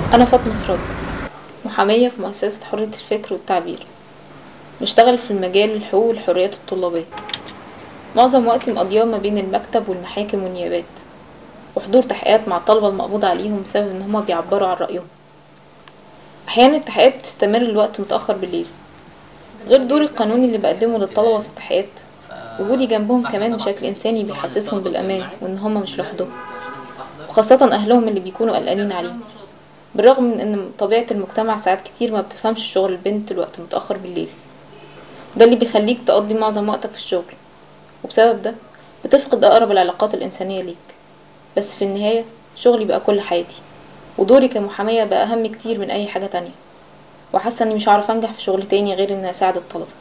أنا فاطمة سراج محامية في مؤسسة حرية الفكر والتعبير بشتغل في المجال الحقوق والحريات الطلابية معظم وقتي مقضياه ما بين المكتب والمحاكم والنيابات وحضور تحقيقات مع الطلبة المقبوض عليهم بسبب إن هما بيعبروا عن رأيهم أحيانا التحقيقات بتستمر لوقت متأخر بالليل غير دوري القانوني اللي بقدمه للطلبة في التحقيقات وجودي جنبهم كمان بشكل إنساني بيحسسهم بالأمان وإن هما مش لوحدهم وخاصة أهلهم اللي بيكونوا قلقانين عليهم بالرغم من ان طبيعة المجتمع ساعات كتير ما بتفهمش شغل البنت الوقت متأخر بالليل ده اللي بيخليك تقضي معظم وقتك في الشغل وبسبب ده بتفقد أقرب العلاقات الإنسانية ليك بس في النهاية شغلي بقى كل حياتي ودوري كمحامية بقى أهم كتير من أي حاجة تانية وحاسة إني مش هعرف أنجح في شغل تاني غير إني أساعد الطلبة